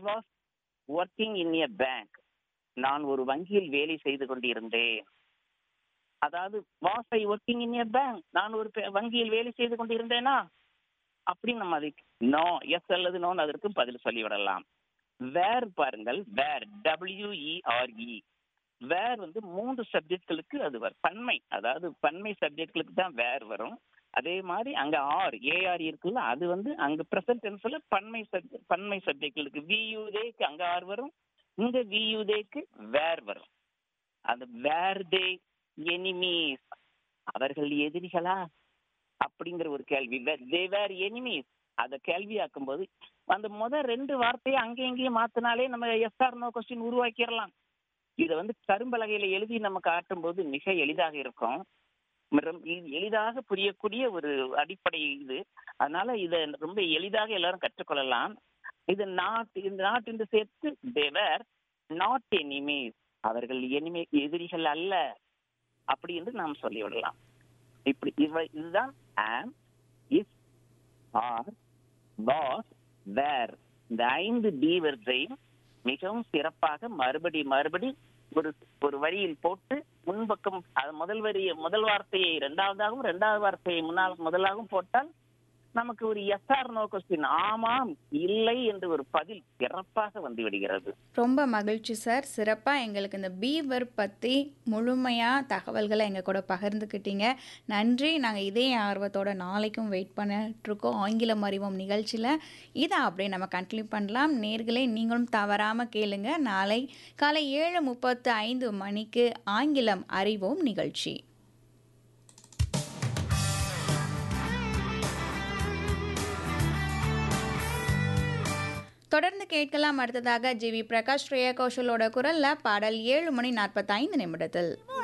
was working in a bank நான் ஒரு வங்கியில் வேலை செய்து கொண்டிருந்தேன் அதாவது was I working in a bank நான் ஒரு பே- வங்கியில் வேலை செய்து கொண்டிருந்தேனா அப்படின்னு நம்ம அதுக்கு நோ எஸ் அல்லது நோன்னு அதற்கு பதில் சொல்லிவிடலாம் வேர் பாருங்கள் வேர் டபிள்யூஇஆர்இ வேர் வந்து மூன்று சப்ஜெக்ட்களுக்கு அது வரும் பன்மை அதாவது பன்மை சப்ஜெக்ட்களுக்கு தான் வேர் வரும் அதே மாதிரி அங்க ஆர் ஏஆர் இருக்குல்ல அது வந்து அங்க பிரசன்ட் டென்ஸ்ல பன்மை சப்ஜெக்ட் பன்மை சப்ஜெக்ட்களுக்கு வியூதேக்கு அங்க ஆர் வரும் இங்க வியூதேக்கு வேர் வரும் அந்த வேர் தே எனிமீஸ் அவர்கள் எதிரிகளா அப்படிங்கிற ஒரு கேள்வி தே வேர் எனிமீஸ் அதை கேள்வியாக்கும் போது அந்த முதல் ரெண்டு வார்த்தையை அங்கே இங்கேயும் மாத்தினாலே நம்ம எஸ்ஆர் நோ கொஸ்டின் உருவாக்கிடலாம் இதை வந்து கரும்பலகையில எழுதி நம்ம காட்டும் போது மிக எளிதாக இருக்கும் மிரம்- இது எளிதாக புரியக்கூடிய ஒரு அடிப்படை இது அதனால இதை ரொம்ப எளிதாக எல்லாரும் கற்றுக்கொள்ளலாம் இது நாட் இந்த நாட் என்று சேர்த்து தேவர் நாட் எனிமீஸ் அவர்கள் எனிமே எதிரிகள் அல்ல அப்படி என்று நாம் சொல்லிவிடலாம் இப்படி இவ இதுதான் ஆம் இஸ் ஆர் வாஸ் வேர் இந்த ஐந்து டி வரிசையும் மிகவும் சிறப்பாக மறுபடி மறுபடி ஒரு ஒரு வரியில் போட்டு முன்பக்கம் அது முதல் வரியை முதல் வார்த்தையை இரண்டாவதாகவும் இரண்டாவது வார்த்தையை முன்னால் முதலாகவும் போட்டால் நமக்கு ஒரு எஸ்ஆர் நோ கொஸ்டின் ஆமாம் இல்லை என்று ஒரு பதில் சிறப்பாக வந்து விடுகிறது ரொம்ப மகிழ்ச்சி சார் சிறப்பாக எங்களுக்கு இந்த பீவர் பற்றி முழுமையாக தகவல்களை எங்கள் கூட பகிர்ந்துக்கிட்டீங்க நன்றி நாங்கள் இதே ஆர்வத்தோட நாளைக்கும் வெயிட் பண்ணிட்டுருக்கோம் ஆங்கிலம் அறிவோம் நிகழ்ச்சியில் இதை அப்படியே நம்ம கண்டினியூ பண்ணலாம் நேர்களே நீங்களும் தவறாமல் கேளுங்க நாளை காலை ஏழு முப்பத்து ஐந்து மணிக்கு ஆங்கிலம் அறிவோம் நிகழ்ச்சி தொடர்ந்து கேட்கலாம் அடுத்ததாக ஜி வி பிரகாஷ் ஸ்ரேயா கோஷலோட குரல்ல பாடல் ஏழு மணி நாற்பத்தைந்து நிமிடத்தில்